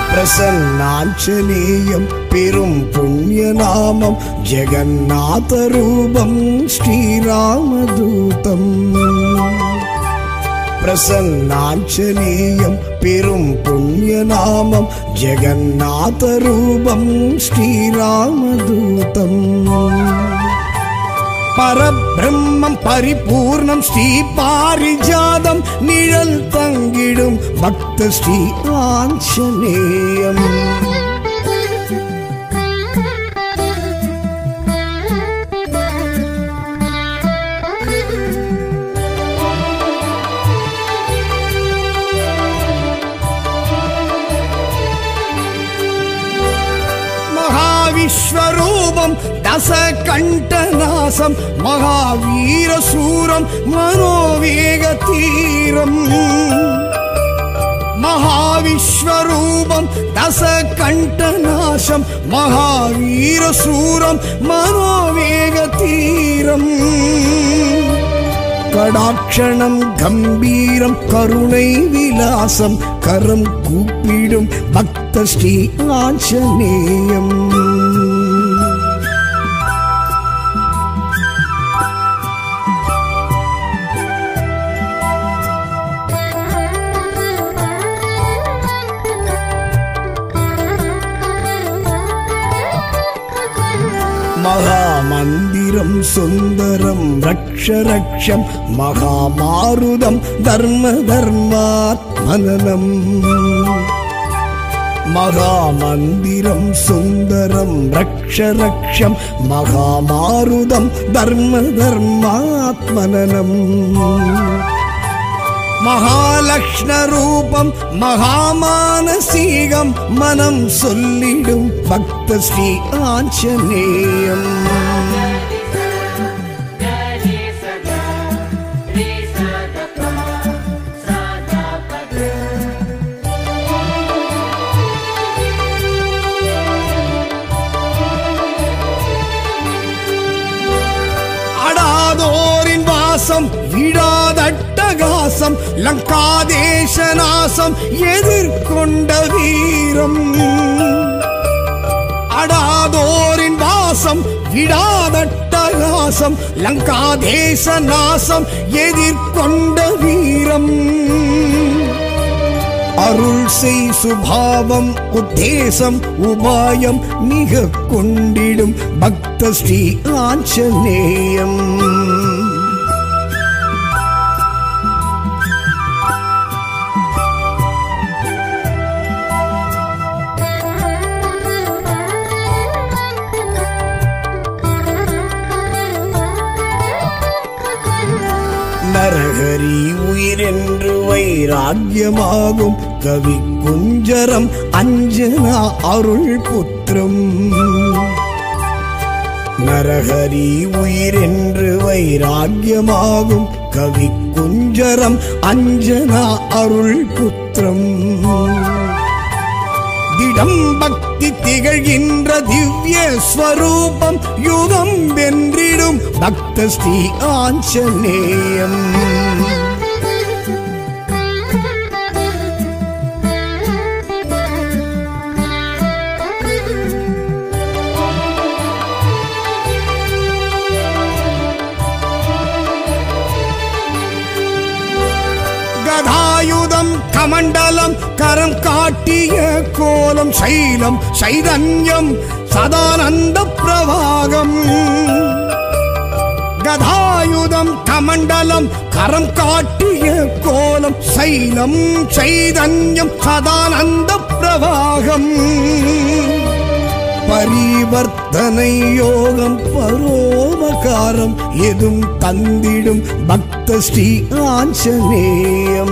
பிரசன்னாஞ்சனேயம் பெரும் புண்ணியநாமம் ஜெகநாதரூபம் ஸ்ரீராமதூதம் பிரசன்னாஞ்சனேயம் பெரும் புண்ணியநாமம் ஜெகநாதரூபம் ஸ்ரீராமதூதம் பரபிரம்மம் பரிபூர்ணம் ஸ்ரீ பாரிஜாதம் நிழல் தங்கிடும் பக்த ஸ்ரீ ஆஞ்சநேயம் மகாவிஸ்வரூபம் தசகண்டநாசம் மகாவீரசூரம் மனோவேக தீரம் மகாவிஸ்வரூபம் தசகண்டநாசம் மகாவீரசூரம் மனோவேக தீரம் கடாட்சணம் கம்பீரம் கருணை விலாசம் கரம் கூப்பிடும் பக்த ஸ்ரீ ஆஞ்சநேயம் மகாமந்திரம் சுந்தரம் ரக்ஷ ரக்ஷம் மகாமாருதம் தர்ம தர்மாத்மனனம் மகாமந்திரம் சுந்தரம் ரக்ஷ ரக்ஷம் மகாமாருதம் தர்ம தர்மாத்மனனம் மகாலக்ஷ்ணரூபம் மகாமானசீகம் மனம் சொல்லிடும் பக்த Sri ஆஞ்சநேயம் Gari sada, re sada pa, sada pa da. அடாதோரின் வாசம் விடாதட்டகாசம் லங்காதேசநாசம் எதிர்கொண்ட வீரம் அடாதோரின் வாசம் விடாதட்டகாசம் லங்காதேச நாசம் எதிர்கொண்ட வீரம் அருள் செய் சுபாவம் உத்தேசம் உபாயம் மிக கொண்டிடும் பக்த ஸ்ரீ ஆஞ்சநேயம் நரஹரி உயிரென்று வைராக்கியமாகும் கவி குஞ்சரம் அஞ்சனா அருள் புத்திரம் நரஹரி உயிரென்று வைராக்கியமாகும் கவி குஞ்சரம் அஞ்சனா அருள் புத்திரம் திடம் பக்தி திகழ்கின்ற திவ்ய ஸ்வரூபம் யுகம் வென்றிடும் பக்த ஸ்ரீ ஆஞ்சநேயம் கதாயுதம் கமண்டலம் கரம் காட்டிய கோலம் சைலம் சைதன்யம் சதானந்த பிரவாகம் கதாயுதம் கமண்டலம் கரம் காட்டிய கோலம் சைலம் சைதன்யம் சதானந்த பிரவாகம் பரிவர்த்தனை யோகம் பரோபகாரம் எதும் தந்திடும் பக்த ஸ்ரீ ஆஞ்சநேயம்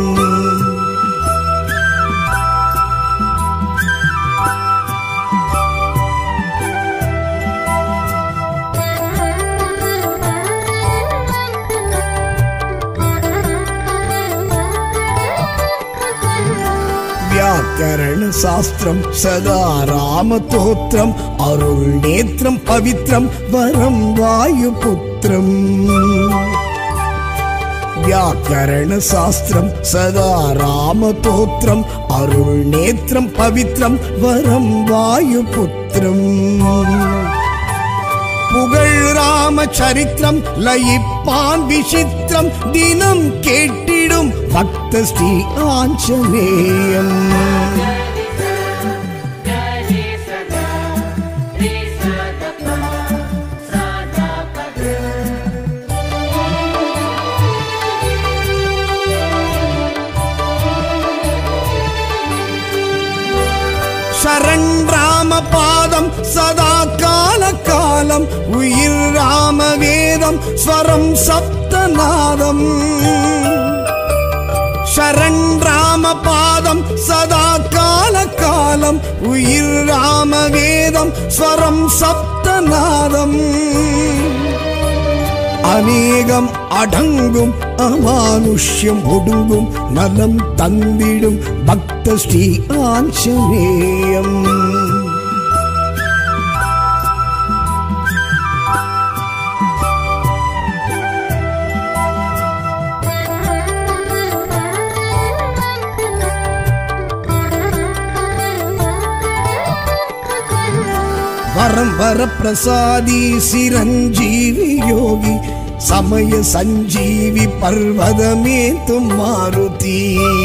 వ్యాకరణ శాస్త్రం సదా రామతోత్రం అరుళ్ నేత్రం పవిత్రం వరం వాయుపుత్రం व्याकरण शास्त्रम् सदा रामतोत्रम् अरुणनेत्रम् पवित्रम् वरम् वायुपुत्रम् புகழ் ராமச்சரித்திரம் லயிப்பான் விசித்திரம் தினம் கேட்டிடும் பக்த Sri ஆஞ்சநேயம் Gari Sada, Re Sada Pa, Sada Pada. சரண் ராம பாதம் சதா கால காலம் உயிர் ராம வேதம் ஸ்வரம் சப்தநாதம் சரண் ராம பாதம் சதா கால காலம் உயிர் ராம வேதம் ஸ்வரம் சப்தநாதம் அநேகம் அடங்கும் அமானுஷ்யம் ஒடுங்கும் நலம் தந்திடும் பக்த ஸ்ரீ ஆஞ்சநேயம் வரம் வர பிரசாதி சிரஞ்சீவி யோகி சமய சஞ்சீவி பர்வதமே தும் மாருதி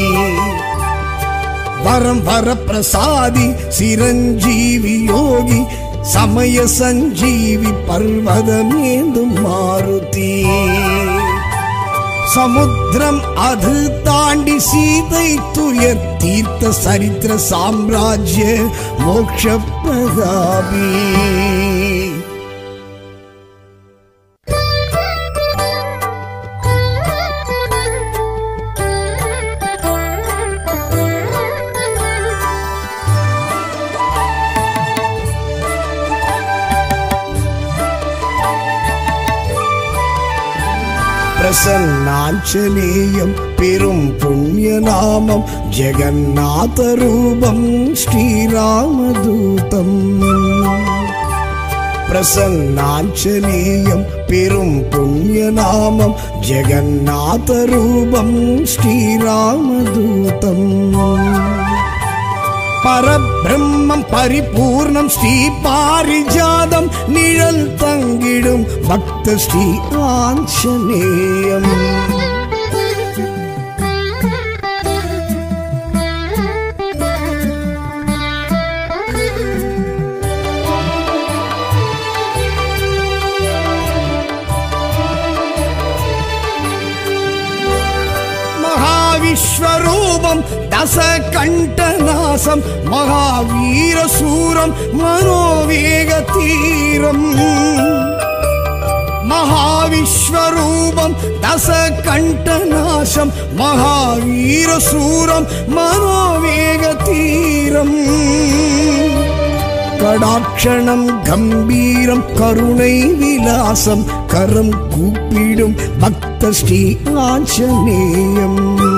வரம் வர பிரசாதி சிரஞ்சீவி யோகி சமய சஞ்சீவி பர்வதமேந்தும் மாருதி சமுத்திரம் அது தாண்டி சீதை துயர் தீர்த்த சரித்திர சாம்ராஜ்ய மோக்ஷ பிரதாபி பிரசன்னாஞ்சலேயம் பெரும் புண்ணிய நாமம் ஜெகநாத ரூபம் ஸ்ரீராமதூதம் பிரசன்னாஞ்சலேயம் பெரும் புண்ணிய நாமம் ஜெகநாத ரூபம் ஸ்ரீராமதூதம் பரபிரம்மம் பரிபூர்ணம் ஸ்ரீ பாரிஜாதம் நிழல் தங்கிடும் பக்த ஸ்ரீ ஆஞ்சநேயம் மகாவிஸ்வரூபம் தச கண்டநாசம் மகாவீரசூரம் மனோவேக தீரம் மகாவிஸ்வரூபம் தச கண்டநாசம் மகாவீரசூரம் மனோவேக தீரம் கடாட்சணம் கம்பீரம் கருணை விலாசம் கரம் கூப்பிடும் பக்த ஸ்ரீ ஆஞ்சநேயம்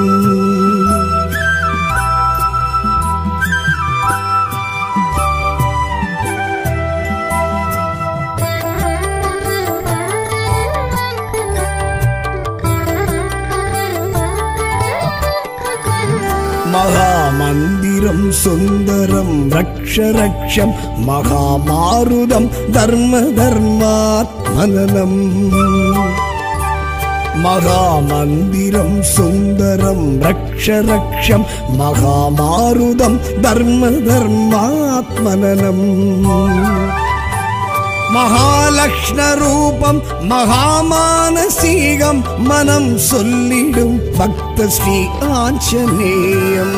மகாமந்திரம் சுந்தரம் ரக்ஷ ரக்ஷம் மகாமாருதம் தர்ம தர்மாத்மனனம் மகாமந்திரம் சுந்தரம் ரக்ஷ ரக்ஷம் மகாமாருதம் தர்ம தர்மாத்மனனம் மகாலக்ஷ்ண ரூபம் மகாமானசீகம் மனம் சொல்லிடும் பக்த Sri ஆஞ்சநேயம்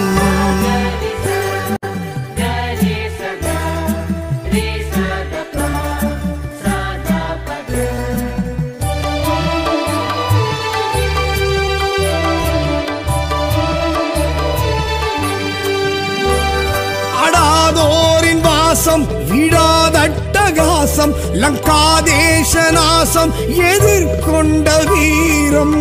Gari Sada, Re Sada Pa, Sada Pada. அடாதோரின் வாசம் விடாதட்டகாசம் லங்காதேச நாசம் எதிர்கொண்ட வீரம்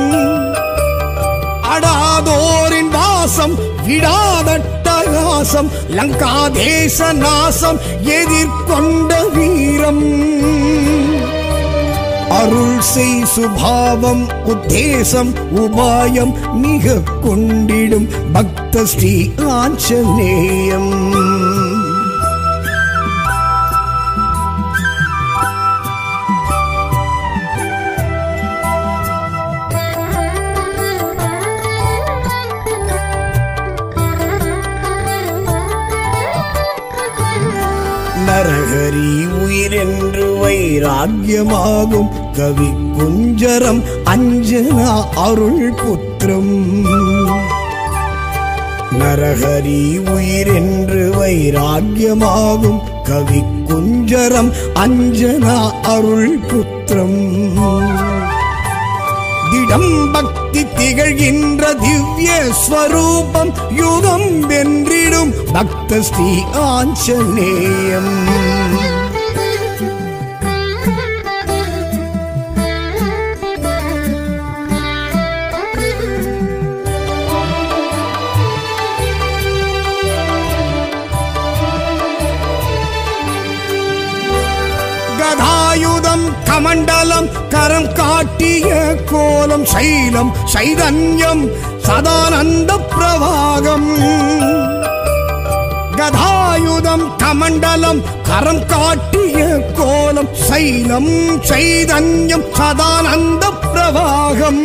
அடாதோரின் வாசம் விடாதட்டகாசம் லங்காதேச நாசம் எதிர்கொண்ட வீரம் அருள் செய் சுபாவம் உத்தேசம் உபாயம் மிக கொண்டிடும் பக்த ஸ்ரீ ஆஞ்சநேயம் நரஹரி உயிரென்று வைராக்கியமாகும் கவி குஞ்சரம் அஞ்சனா அருள் புத்திரம் நரஹரி உயிரென்று வைராக்கியமாகும் கவி குஞ்சரம் அஞ்சனா அருள் புத்திரம் திடம் பக்தி திகழ்கின்ற திவ்ய ஸ்வரூபம் யுகம் வென்றிடும் பக்த ஸ்ரீ ஆஞ்சநேயம் கதாயுதம் கமண்டலம் கரம் காட்டிய கோலம் சைலம் சைதன்யம் சதானந்த பிரவாகம் கதாயுதம் கமண்டலம் கரம் காட்டிய கோலம் சைலம் சைதன்யம் சதானந்த பிரவாகம்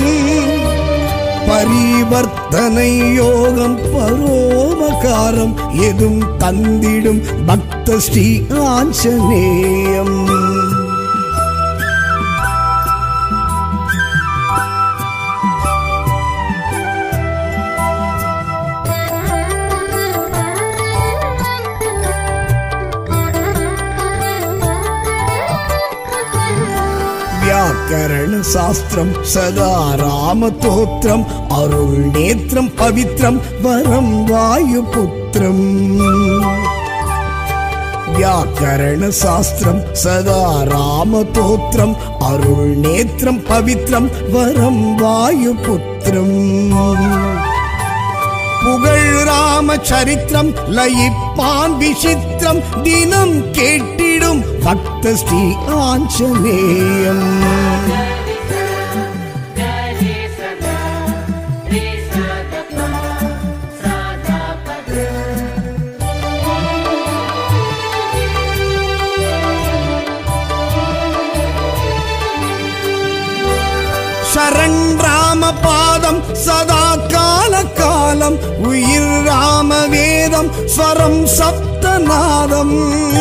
பரிவர்த்தனை யோகம் பரோபகாரம் எதும் தந்திடும் பக்த ஸ்ரீ ஆஞ்சநேயம் వ్యాకరణ శాస్త్రం సదా రామతోత్రం అరుళ్ నేత్రం పవిత్రం వరం వాయుపుత్రం వ్యాకరణ శాస్త్రం సదా రామతోత్రం అరుళ్ నేత్రం పవిత్రం వరం వాయుపుత్రం புகழ் ராம சரித்திரம் லயிப்பான் விசித்திரம் தினம் கேட்டிடும் பக்த Sri ஆஞ்சநேயம் Gari Sada, Re Sada Pa, Sada Pada. சரண் ராம பாதம் சதா கால காலம் உயிர் ராம வேதம் ஸ்வரம் சப்தநாதம்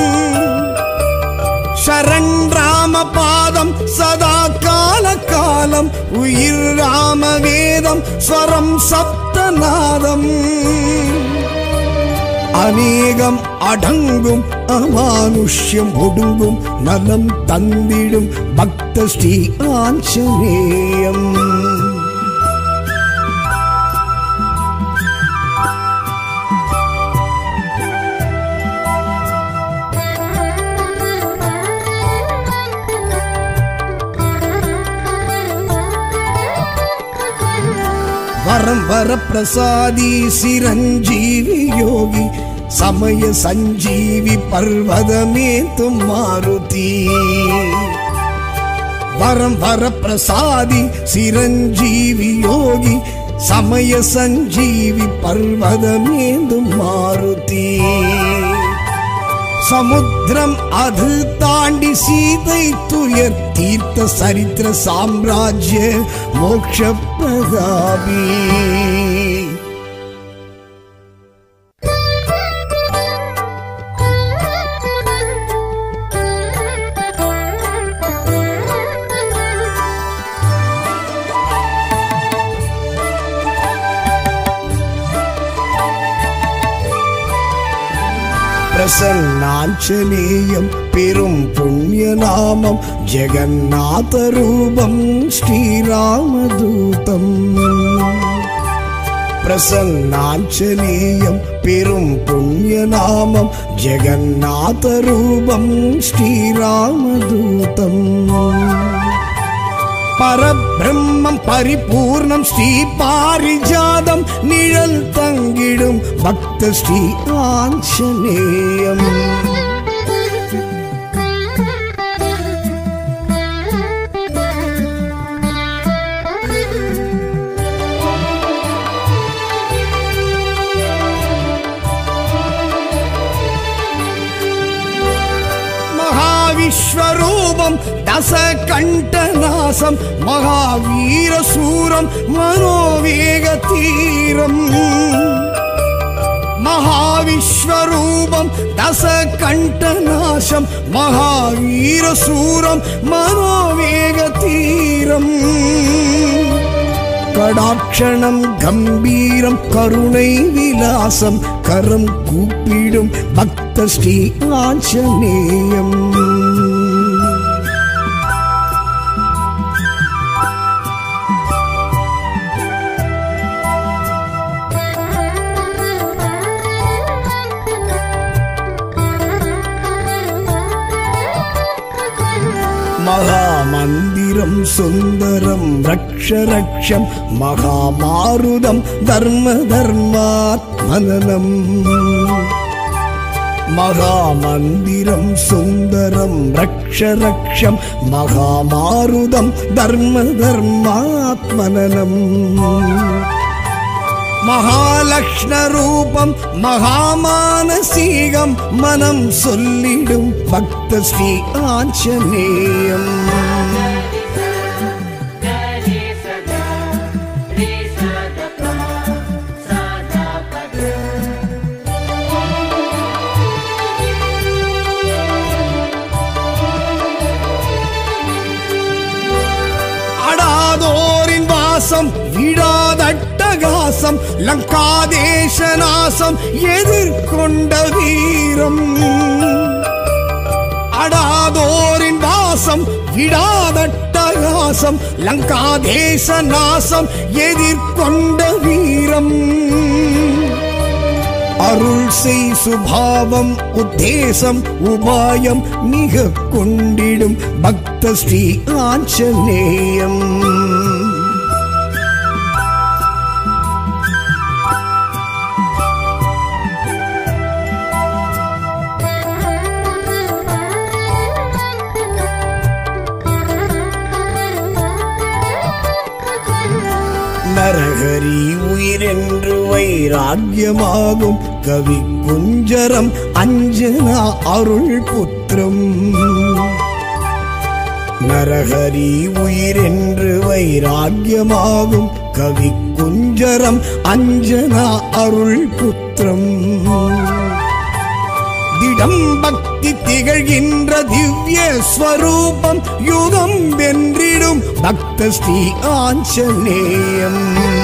சரண் ராம பாதம் சதா கால காலம் உயிர் ராம வேதம் ஸ்வரம் சப்தநாதம் அநேகம் அடங்கும் அமானுஷ்யம் ஒடுங்கும் நலம் தந்திடும் பக்த ஸ்ரீ ஆஞ்சநேயம் வரம் வர பிரசாதி சிரஞ்சீவி யோகி சமய சஞ்சீவி பர்வதமே தும் மாருதி வரம் வர பிரசாதி சிரஞ்சீவி யோகி சமய சஞ்சீவி பர்வதமேந்தும் மாருதி சமுத்திரம் அது தாண்டி சீதை துயர் தீர்த்த சரித்திர சாம்ராஜ்ய மோக்ஷ பிரதாபி பிரசன்னாஞ்சலேயம் பெரும் புண்ணிய நாமம் ஜெகநாத ரூபம் ஸ்ரீராமதூதம் பிரசன்னாஞ்சலேயம் பெரும் புண்ணிய நாமம் ஜெகநாத ரூபம் ஸ்ரீராமதூதம் பரபிரம்மம் பரிபூர்ணம் ஸ்ரீ பாரிஜாதம் நிழல் தங்கிடும் பக்த ஸ்ரீ ஆஞ்சநேயம் தச கண்டநாசம் மகாவீர சூரம் மனோவேக தீரம் மகாவிஸ்வரூபம் தச கண்டநாசம் மகாவீர சூரம் மனோவேக தீரம் கடாட்சணம் கம்பீரம் கருணை விலாசம் கரம் கூப்பிடும் பக்த ஸ்ரீ ஆஞ்சநேயம் மகாமந்திரம் சுந்தரம் ரக்ஷ ரக்ஷம் மகாமாருதம் தர்ம தர்மாத்மனனம் மகாமந்திரம் சுந்தரம் ரக்ஷ ரக்ஷம் மகாமாருதம் தர்ம தர்மாத்மனனம் மகாலக்ஷ்ண ரூபம் மகாமானசீகம் மனம் சொல்லிடும் பக்த Sri ஆஞ்சநேயம் Gari sada, re sada pa, sada pa da. அடாதோரின் வாசம் விடாதட்டகாசம் லங்காதேச நாசம் எதிர்கொண்ட வீரம் அடாதோரின் வாசம் விடாதட்டகாசம் லங்காதேச நாசம் எதிர்கொண்ட வீரம் அருள் செய் சுபாவம் உத்தேசம் உபாயம் மிக கொண்டிடும் பக்த ஸ்ரீ ஆஞ்சநேயம் நரஹரி உயிரென்று வைராக்கியமாகும் கவி குஞ்சரம் அஞ்சனா அருள் புத்திரம் நரஹரி உயிரென்று வைராக்கியமாகும் கவி குஞ்சரம் அஞ்சனா அருள் புத்திரம் திடம் பக்தி திகழ்கின்ற திவ்ய ஸ்வரூபம் யுகம் வென்றிடும் பக்த ஸ்ரீ ஆஞ்சநேயம்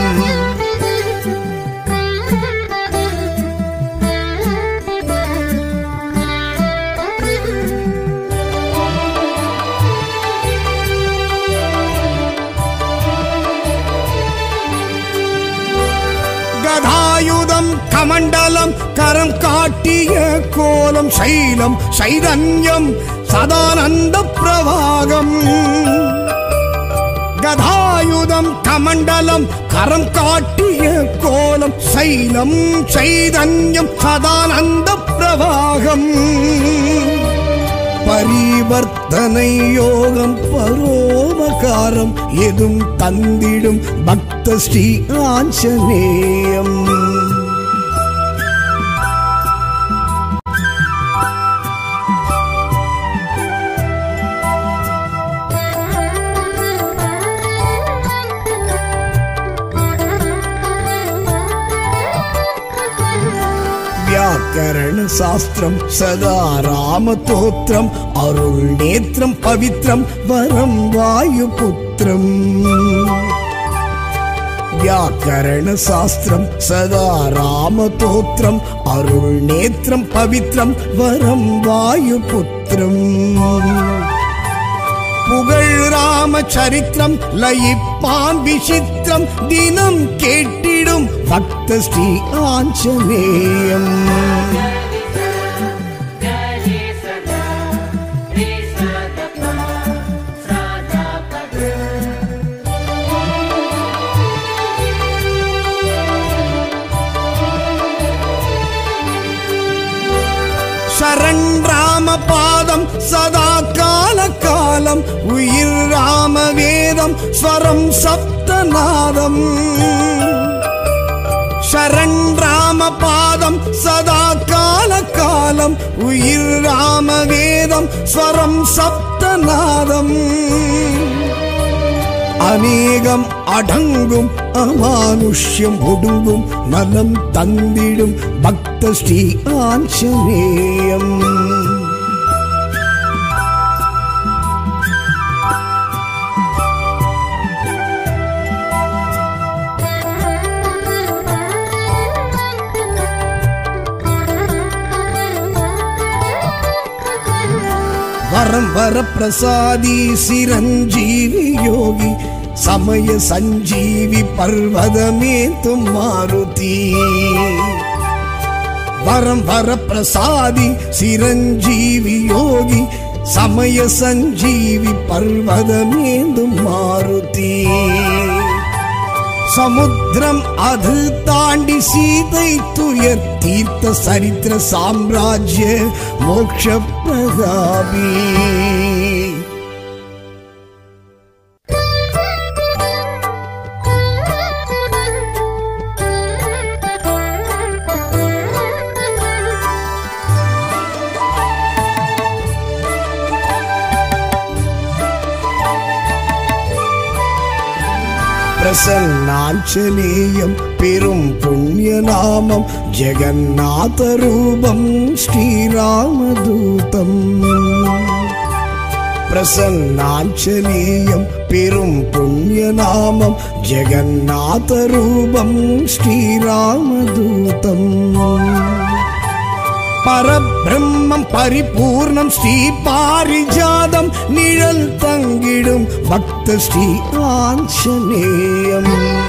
கதாயுதம் கமண்டலம் கரம் காட்டிய கோலம் சைலம் சைதன்யம் சதானந்த பிரவாகம் கதாயுதம் கமண்டலம் கரம் காட்டிய கோலம் சைலம் சைதன்யம் சதானந்த பிரவாகம் பரிவர்த்தனை யோகம் பரோபகாரம் எதும் தந்திடும் பக்த ஸ்ரீ ஆஞ்சநேயம் వ్యాకరణ శాస్త్రం సదా రామతోత్రం అరుళ్ నేత్రం పవిత్రం వరం వాయుపుత్రం వ్యాకరణ శాస్త్రం సదా రామతోత్రం అరుళ్ నేత్రం పవిత్రం వరం వాయుపుత్రం புகழ் ராம சரித்திரம் லயிப்பான் விசித்திரம் தினம் கேட்டிடும் பக்த Sri ஆஞ்சநேயம் Gari sada, re sada pa, sada pa da. சரண் ராம பாதம் சதா கால காலம் உயிர் ராம வேதம் ஸ்வரம் சப்தநாதம் சரண் ராம ராம பாதம் சதா கால காலம் உயிர் ராம வேதம் ஸ்வரம் சப்தநாதம் அநேகம் அடங்கும் அமானுஷ்யம் ஒடுங்கும் நலம் தந்திடும் பக்த ஸ்ரீ ஆஞ்சநேயம் வரம் வர பிரசாதி சிரஞ்சீவி யோகி சமய சஞ்சீவி பர்வதமே தும் மாருதி வரம் வர பிரசாதி சிரஞ்சீவி யோகி சமய சஞ்சீவி பர்வதமேந்தும் மாருதி சமுத்திரம் அது தாண்டி சீதை துயர் தீர்த்த சரித்திர சாம்ராஜ்ய மோக்ஷ பிரதாபி பிரசன்னாஞ்சலேயம் பெரும் புண்ணிய நாமம் ஜெகநாத ரூபம் ஸ்ரீராமதூதம் பிரசன்னாஞ்சலேயம் பெரும் புண்ணிய நாமம் ஜெகநாத ரூபம் ஸ்ரீராமதூதம் பரபிரம்மம் பரிபூர்ணம் ஸ்ரீ பாரிஜாதம் நிழல் தங்கிடும் பக்த ஸ்ரீ ஆஞ்சநேயம்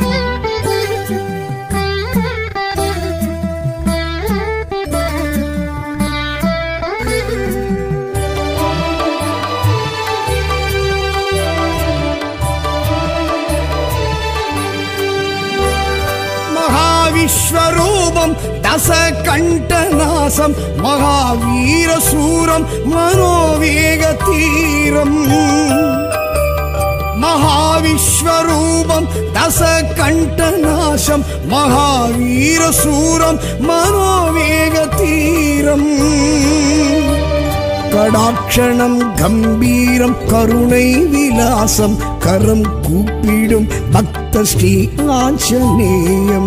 மகாவிஸ்வரூபம் தச கண்டநாசம் மகாவீரசூரம் மனோவேக தீரம் மகாவிஸ்வரூபம் தச கண்டநாசம் மகாவீரசூரம் மனோவேக தீரம் கடாட்சணம் கம்பீரம் கருணை விலாசம் கரம் கூப்பிடும் பக்த ஸ்ரீ ஆஞ்சநேயம்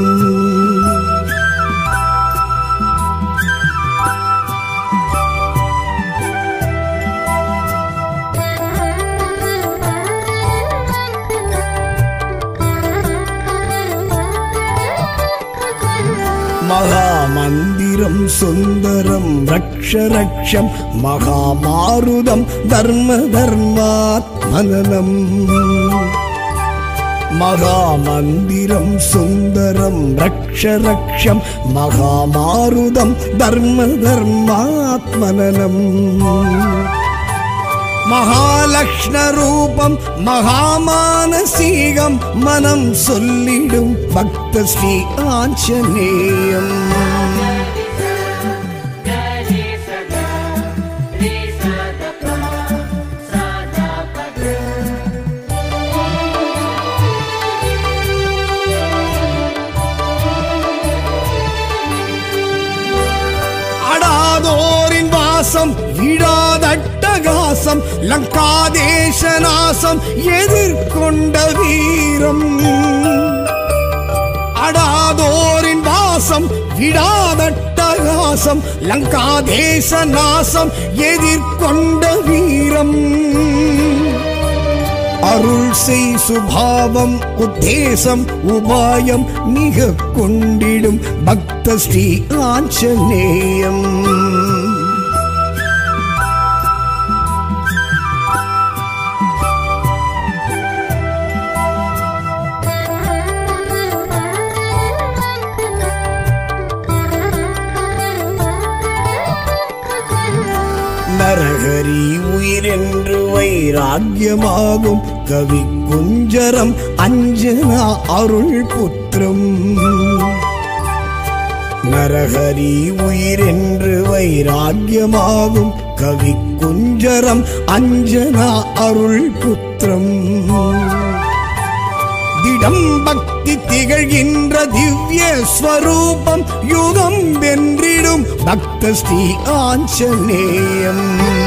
மகாமந்திரம் சுந்தரம் ரக்ஷ ரக்ஷம் மகாமாருதம் தர்ம தர்மாத்மனனம் மகாமந்திரம் சுந்தரம் ரக்ஷ ரக்ஷம் மகாமாருதம் தர்ம தர்மாத்மனனம் மகாலக்ஷ்ண ரூபம் மகாமானசீகம் மனம் சொல்லிடும் பக்த ஸ்ரீ ஆஞ்சநேயம் गरे सदा रे सदा सदा पद அடாதோரின் வாசம் விடாதட்டகாசம் லங்காதேச நாசம் எதிர்கொண்ட வீரம் அடாதோரின் வாசம் விடாதட்டகாசம் லங்காதேச நாசம் எதிர்கொண்ட வீரம் அருள் செய் சுபாவம் உத்தேசம் உபாயம் மிக கொண்டிடும் பக்த ஸ்ரீ ஆஞ்சநேயம் நரஹரி உயிரென்று வைராக்கியமாகும் கவி குஞ்சரம் அஞ்சனா அருள் புத்திரம் நரஹரி உயிரென்று வைராக்கியமாகும் கவி குஞ்சரம் அஞ்சனா அருள் புத்திரம் திடம் பக்தி திகழ்கின்ற திவ்ய ஸ்வரூபம் யுகம் வென்றிடும் பக்த ஸ்ரீ ஆஞ்சநேயம்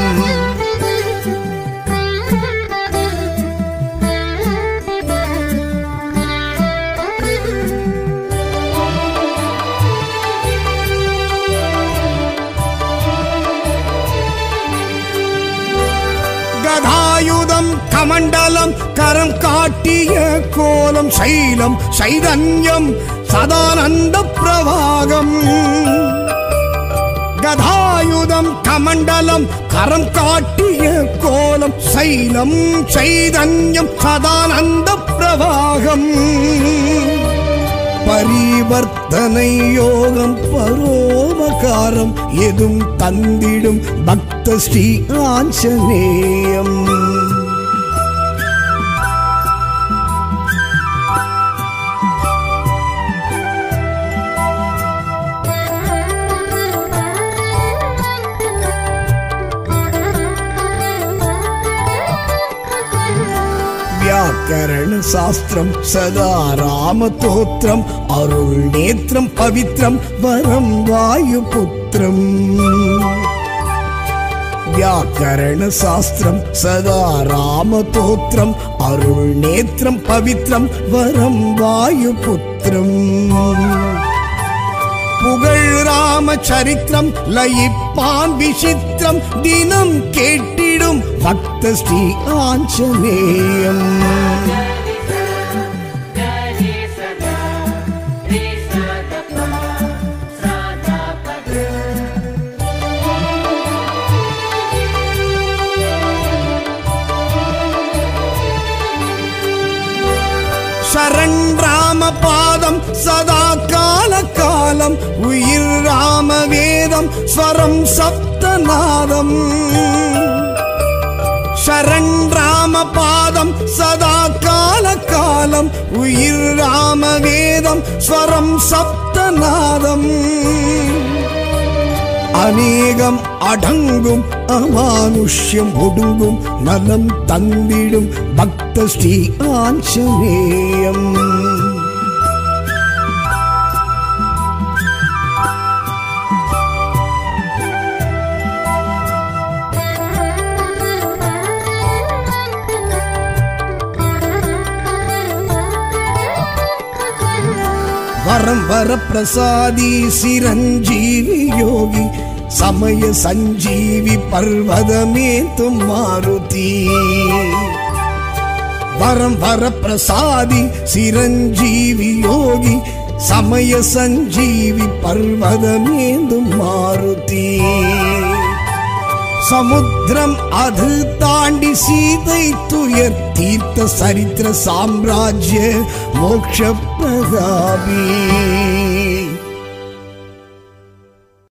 கதாயுதம் கமண்டலம் கரம் காட்டிய கோலம் சைலம் சைதன்யம் சதானந்த பிரவாகம் கதாயுதம் கமண்டலம் கரம் காட்டிய கோலம் சைலம் சைதன்யம் சதானந்த பிரவாகம் பரிவர்த்தனை யோகம் பரோபகாரம் எதும் தந்திடும் பக்த ஸ்ரீ ஆஞ்சநேயம் व्याकरण शास्त्रम सदा रामतोत्रम अरुळ नेत्रम पवित्रम वरम वायुपुत्रम व्याकरण शास्त्रम सदा रामतोत्रम अरुळ नेत्रम पवित्रम वरम வாயுபுத்திரம் புகழ் ராமச்சரித்திரம் லயிப்பான் விசித்திரம் தினம் கேட்டிடும் பக்த ஸ்ரீ ஆஞ்சநேயம் गरि सदा रे सदा सदा पद சரண் ராம பாதம் சதா கால காலம் உயிர் ராம வேதம் ஸ்வரம் சப்தநாதம் சரண் ராம பாதம் சதா கால காலம் உயிர் ராம வேதம் ஸ்வரம் சப்தநாதம் அநேகம் அடங்கும் அமானுஷ்யம் ஒடுங்கும் நலம் தந்திடும் பக்த ஸ்ரீ ஆஞ்சநேயம் வரம் வர பிரசாதி சிரஞ்சீவி யோகி சமய சஞ்சீவி பர்வதமே தும் மாருதி வரம் வர பிரசாதி சிரஞ்சீவி யோகி சமய சஞ்சீவி பர்வதமேந்தும் மாருதி சமுத்திரம் அது தாண்டி சீதை துயர் தீர்த்த சரித்திர சாம்ராஜ்ய மோக்ஷ பிரதாபி